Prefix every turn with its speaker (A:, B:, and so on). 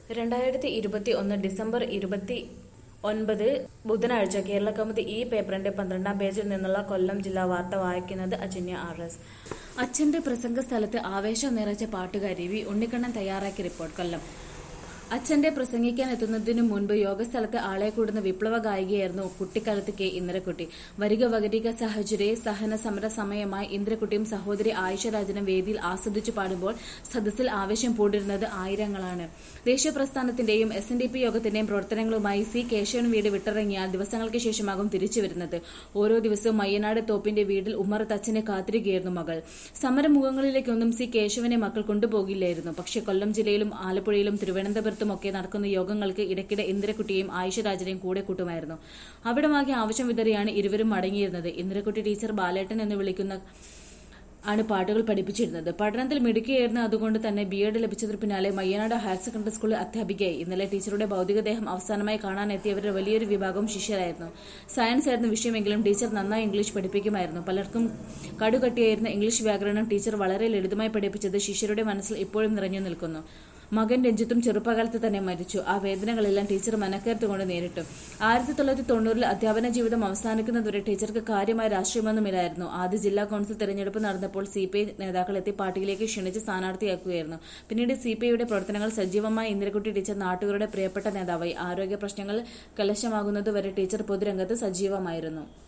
A: രണ്ടായിരത്തി ഇരുപത്തി ഒന്ന് ഡിസംബർ ഇരുപത്തി ഒൻപത് ബുധനാഴ്ച കേരള കൗമുദി ഈ പേപ്പറിന്റെ പന്ത്രണ്ടാം പേജിൽ നിന്നുള്ള കൊല്ലം ജില്ലാ വാർത്ത വായിക്കുന്നത് അജന്യ ആർ എസ് അച്ഛന്റെ പ്രസംഗ സ്ഥലത്ത് ആവേശം നിറച്ച പാട്ടുകാരി വി ഉണ്ണിക്കണ്ണൻ തയ്യാറാക്കിയ റിപ്പോർട്ട് കൊല്ലം അച്ഛന്റെ പ്രസംഗിക്കാൻ എത്തുന്നതിനു മുൻപ് യോഗസ്ഥലത്ത് ആളെ കൂടുന്ന വിപ്ലവ ഗായികയായിരുന്നു കുട്ടിക്കാലത്ത് കെ ഇന്ദിരക്കുട്ടി വരിക വകരിക സഹചര്യ സഹന സമര സമയമായി ഇന്ദിരക്കുട്ടിയും സഹോദരി ആയിഷരാജനും വേദിയിൽ ആസ്വദിച്ചു പാടുമ്പോൾ സദസ്സിൽ ആവേശം പൂണ്ടിരുന്നത് ആയിരങ്ങളാണ് ദേശീയ പ്രസ്ഥാനത്തിന്റെയും എസ് എൻ ഡി പി യോഗത്തിന്റെയും പ്രവർത്തനങ്ങളുമായി സി കേശവൻ വീട് വിട്ടിറങ്ങിയാൽ ദിവസങ്ങൾക്ക് ശേഷമാകും തിരിച്ചു വരുന്നത് ഓരോ ദിവസവും മയ്യനാട് തോപ്പിന്റെ വീട്ടിൽ ഉമ്മറത്ത് അച്ഛനെ കാത്തിരിക്കുകയായിരുന്നു മകൾ സമരമുഖങ്ങളിലേക്കൊന്നും സി കേശവനെ മക്കൾ കൊണ്ടുപോകില്ലായിരുന്നു പക്ഷേ കൊല്ലം ജില്ലയിലും ആലപ്പുഴയിലും തിരുവനന്തപുരത്തും ഒക്കെ നടക്കുന്ന യോഗങ്ങൾക്ക് ഇടയ്ക്കിടെ ഇന്ദിരക്കുട്ടിയെയും ആയിഷരാജനെയും കൂടെ കൂട്ടുമായിരുന്നു അവിടമാകെ ആവശ്യം വിതറിയാണ് ഇരുവരും മടങ്ങിയിരുന്നത് ഇന്ദിരക്കുട്ടി ടീച്ചർ ബാലേട്ടൻ എന്ന് വിളിക്കുന്ന ആണ് പാട്ടുകൾ പഠിപ്പിച്ചിരുന്നത് പഠനത്തിൽ മിടുക്കിയായിരുന്ന അതുകൊണ്ട് തന്നെ ബി എഡ് ലഭിച്ചതിന് പിന്നാലെ മയ്യനാട് ഹയർ സെക്കൻഡറി സ്കൂളിൽ അധ്യാപികയായി ഇന്നലെ ടീച്ചറുടെ ഭൗതികദേഹം അവസാനമായി കാണാനെത്തിയവരുടെ വലിയൊരു വിഭാഗം ശിഷ്യരായിരുന്നു സയൻസ് ആയിരുന്നു വിഷയമെങ്കിലും ടീച്ചർ നന്നായി ഇംഗ്ലീഷ് പഠിപ്പിക്കുമായിരുന്നു പലർക്കും കടുകട്ടിയായിരുന്ന ഇംഗ്ലീഷ് വ്യാകരണം ടീച്ചർ വളരെ ലളിതമായി പഠിപ്പിച്ചത് ശിഷ്യരുടെ മനസ്സിൽ ഇപ്പോഴും നിറഞ്ഞു നിൽക്കുന്നു മകൻ രഞ്ജിത്തും ചെറുപ്പകാലത്ത് തന്നെ മരിച്ചു ആ വേദനകളെല്ലാം ടീച്ചർ മനക്കരുത്തുകൊണ്ട് നേരിട്ടു ആയിരത്തി തൊള്ളായിരത്തി തൊണ്ണൂറിൽ അധ്യാപന ജീവിതം അവസാനിക്കുന്നതുവരെ ടീച്ചർക്ക് കാര്യമായ രാഷ്ട്രീയമൊന്നുമില്ലായിരുന്നു ആദ്യ ജില്ലാ കൌൺസിൽ തെരഞ്ഞെടുപ്പ് നടന്നപ്പോൾ സി പി ഐ നേതാക്കൾ എത്തി പാർട്ടിയിലേക്ക് ക്ഷണിച്ച് സ്ഥാനാർത്ഥിയാക്കുകയായിരുന്നു പിന്നീട് സി പി ഐയുടെ പ്രവർത്തനങ്ങൾ സജീവമായ ഇന്ദിരക്കുട്ടി ടീച്ചർ നാട്ടുകാരുടെ പ്രിയപ്പെട്ട നേതാവായി ആരോഗ്യ പ്രശ്നങ്ങൾ കലശമാകുന്നതുവരെ ടീച്ചർ പൊതുരംഗത്ത് സജീവമായിരുന്നു